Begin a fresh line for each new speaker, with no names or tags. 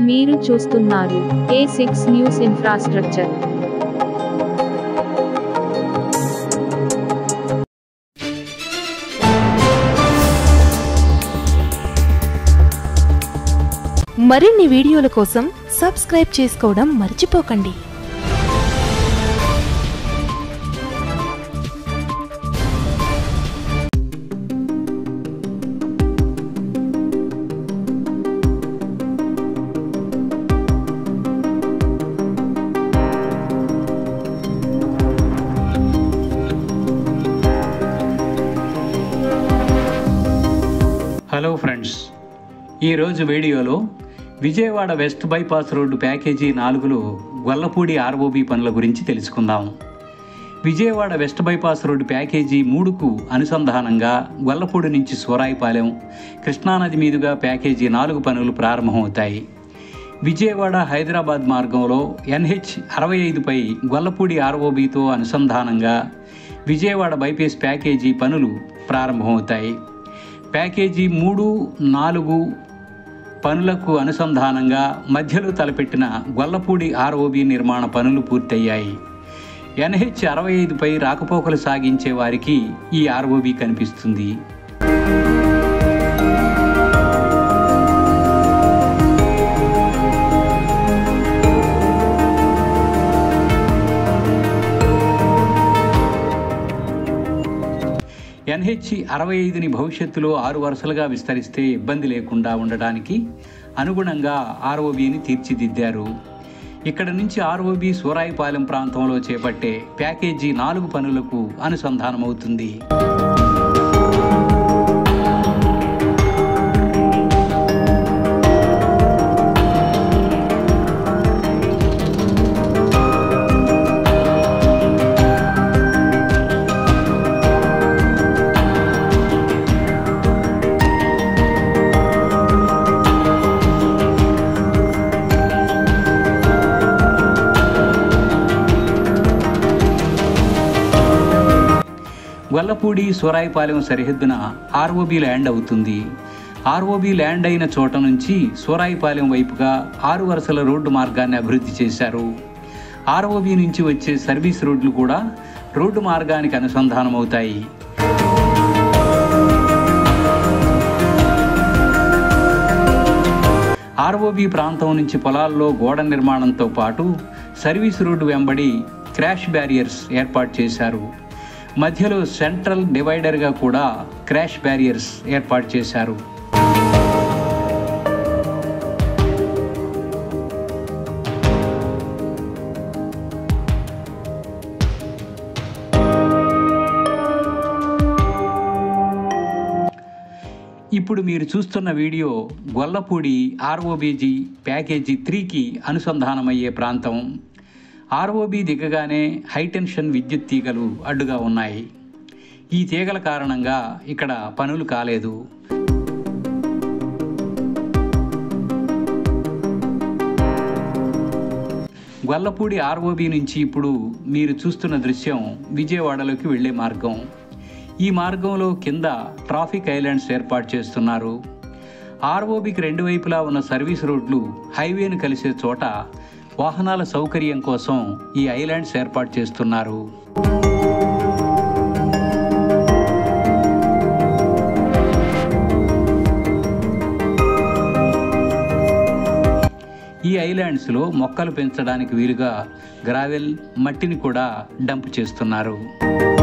మీరు చూస్తున్నారు ఏ six news infrastructure
మరిన్ని వీడియోల కోసం సబ్స్క్రైబ్ చేసుకోవడం మర్చిపోకండి
హలో ఫ్రెండ్స్ ఈరోజు వీడియోలో Vijayawada west bypass road package నాలుగులో గొల్లపూడి ఆర్ఓబి పనుల గురించి తెలుసుకుందాం Vijayawada west bypass road package మూడుకు అనుసంధానంగా గొల్లపూడి నుంచి సూరాయిపాలెం కృష్ణానది మీదుగా ప్యాకేజీ నాలుగు పనులు ప్రారంభమవుతాయి విజయవాడ హైదరాబాద్ మార్గంలో ఎన్హెచ్ అరవై ఐదుపై గొల్లపూడి ఆర్ఓబితో అనుసంధానంగా విజయవాడ బైపాస్ ప్యాకేజీ పనులు ప్రారంభమవుతాయి ప్యాకేజీ మూడు నాలుగు పనులకు అనుసంధానంగా మధ్యలో తలపెట్టిన గొల్లపూడి ఆర్ఓబి నిర్మాణ పనులు పూర్తయ్యాయి ఎన్హెచ్ అరవై ఐదుపై రాకపోకలు సాగించే వారికి ఈ ఆర్ఓబి కనిపిస్తుంది ఎన్హెచ్ అరవై ఐదుని భవిష్యత్తులో ఆరు వరుసలుగా విస్తరిస్తే ఇబ్బంది లేకుండా ఉండడానికి అనుగుణంగా ఆర్ఓబిని తీర్చిదిద్దారు ఇక్కడ నుంచి ఆర్ఓబి సూరాయిపాలెం ప్రాంతంలో చేపట్టే ప్యాకేజీ నాలుగు పనులకు అనుసంధానమవుతుంది గొల్లపూడి సూరాయిపాలెం సరిహద్దున ఆర్ఓబి ల్యాండ్ అవుతుంది ఆర్ఓబి ల్యాండ్ అయిన చోట నుంచి సూరాయిపాలెం వైపుగా ఆరు వరుసల రోడ్డు మార్గాన్ని అభివృద్ధి చేశారు ఆర్ఓబి నుంచి వచ్చే సర్వీస్ రోడ్లు కూడా రోడ్డు మార్గానికి అనుసంధానమవుతాయి ఆర్ఓబి ప్రాంతం నుంచి పొలాల్లో గోడ నిర్మాణంతో పాటు సర్వీస్ రోడ్డు వెంబడి క్రాష్ బ్యారియర్స్ ఏర్పాటు చేశారు మధ్యలో సెంట్రల్ డివైడర్గా కూడా క్రాష్ బ్యారియర్స్ ఏర్పాటు చేశారు ఇప్పుడు మీరు చూస్తున్న వీడియో గొల్లపూడి ఆర్ఓబీజీ ప్యాకేజీ త్రీకి అనుసంధానమయ్యే ప్రాంతం ఆర్ఓబి దిగగానే హైటెన్షన్ విద్యుత్ తీగలు అడ్డుగా ఉన్నాయి ఈ తీగల కారణంగా ఇక్కడ పనులు కాలేదు గొల్లపూడి ఆర్ఓబి నుంచి ఇప్పుడు మీరు చూస్తున్న దృశ్యం విజయవాడలోకి వెళ్ళే మార్గం ఈ మార్గంలో కింద ట్రాఫిక్ ఐలాండ్స్ ఏర్పాటు చేస్తున్నారు ఆర్ఓబికి రెండు వైపులా ఉన్న సర్వీస్ రోడ్లు హైవేను కలిసే చోట వాహనాల సౌకర్యం కోసం ఈ ఐలాండ్స్ ఏర్పాటు చేస్తున్నారు ఈ ఐలాండ్స్లో మొక్కలు పెంచడానికి వీలుగా గ్రావెల్ మట్టిని కూడా డంప్ చేస్తున్నారు